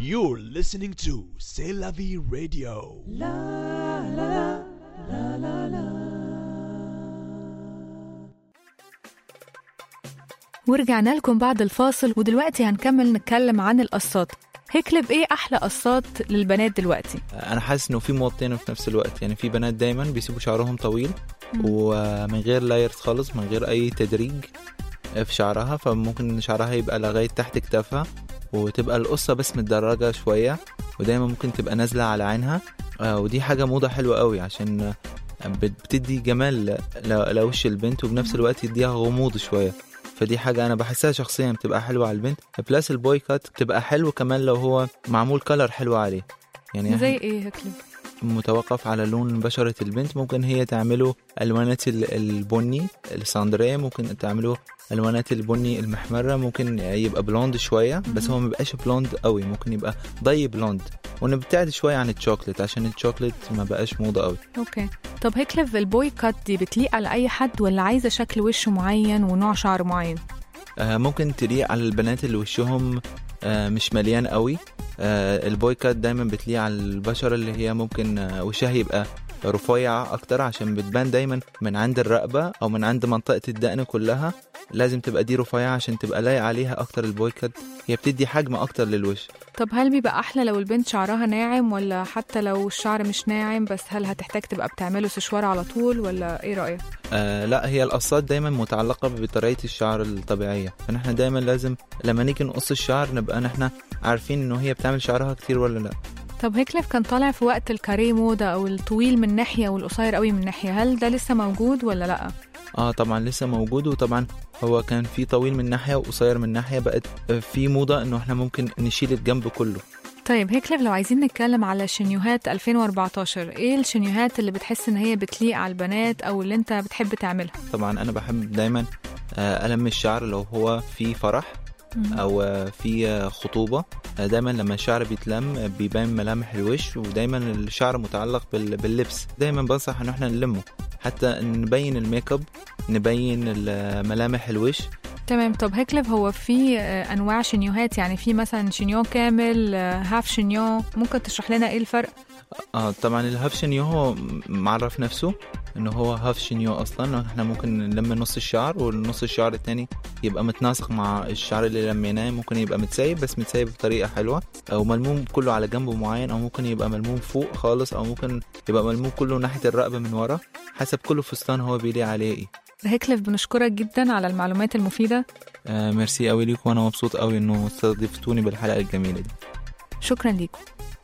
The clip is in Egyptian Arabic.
You're listening to C'est la vie radio. ورجعنا لكم بعد الفاصل ودلوقتي هنكمل نتكلم عن القصات هيكلب ايه احلى قصات للبنات دلوقتي انا حاسس انه في موضتين في نفس الوقت يعني في بنات دايما بيسيبوا شعرهم طويل ومن غير لايرز خالص من غير اي تدريج في شعرها فممكن شعرها يبقى لغايه تحت كتافها وتبقى القصه بس متدرجه شويه ودايما ممكن تبقى نازله على عينها آه، ودي حاجه موضه حلوه قوي عشان بت- بتدي جمال ل- لوش البنت وبنفس الوقت يديها غموض شويه فدي حاجة أنا بحسها شخصيا بتبقى حلوة على البنت بلس البوي كات بتبقى حلو كمان لو هو معمول كلر حلو عليه يعني زي ايه هيكلب متوقف على لون بشرة البنت ممكن هي تعمله ألوانات ال- البني الساندرية ممكن تعمله ألوانات البني المحمرة ممكن يبقى بلوند شوية بس هو مبقاش بلوند قوي ممكن يبقى ضي بلوند ونبتعد شوية عن الشوكليت عشان الشوكليت ما بقاش موضة قوي اوكي طب هيكلب البوي كات دي بتليق على اي حد ولا عايزه شكل وش معين ونوع شعر معين آه، ممكن تليق على البنات اللي وشهم آه، مش مليان قوي آه، البوي كات دايما بتليق على البشرة اللي هي ممكن آه، وشها يبقى رفيع اكتر عشان بتبان دايما من عند الرقبة او من عند منطقة الدقن كلها لازم تبقى دي رفيعة عشان تبقى لايق عليها اكتر البوي كات هي بتدي حجم اكتر للوش طب هل بيبقى احلى لو البنت شعرها ناعم ولا حتى لو الشعر مش ناعم بس هل هتحتاج تبقى بتعمله سشوار على طول ولا ايه رايك آه لا هي القصات دايما متعلقة بطريقة الشعر الطبيعية فنحن دايما لازم لما نيجي نقص الشعر نبقى نحن عارفين انه هي بتعمل شعرها كتير ولا لا طب هيكلف كان طالع في وقت الكاريه موضة او الطويل من ناحيه والقصير قوي من ناحيه هل ده لسه موجود ولا لا اه طبعا لسه موجود وطبعا هو كان في طويل من ناحية وقصير من ناحية بقت في موضة انه احنا ممكن نشيل الجنب كله طيب هيكلف لو عايزين نتكلم على شنيوهات 2014 ايه الشنيوهات اللي بتحس ان هي بتليق على البنات او اللي انت بتحب تعملها طبعا انا بحب دايما آه، ألم الشعر لو هو في فرح او آه، في آه، خطوبة آه، دايما لما الشعر بيتلم آه، بيبان ملامح الوش ودايما الشعر متعلق بال- باللبس دايما بنصح ان احنا نلمه حتى نبين الميك اب نبين ال- ملامح الوش تمام طب هيكلف هو في آه، انواع شنيوهات يعني في مثلا شنيو كامل آه، هاف شنيو ممكن تشرح لنا ايه الفرق اه طبعا الهاف شنيو هو معرف نفسه انه هو هاف شنيو اصلا احنا ممكن نلم نص الشعر والنص الشعر التاني يبقى متناسق مع الشعر اللي لميناه ممكن يبقى متسايب بس متسايب بطريقه حلوه او ملموم كله على جنبه معين او ممكن يبقى ملموم فوق خالص او ممكن يبقى ملموم كله ناحيه الرقبه من ورا حسب كل فستان هو بيليق عليه ايه هيكلف بنشكرك جدا على المعلومات المفيدة آه ميرسي قوي ليكم وانا مبسوط قوي انه استضفتوني بالحلقه الجميله دي شكرا ليكم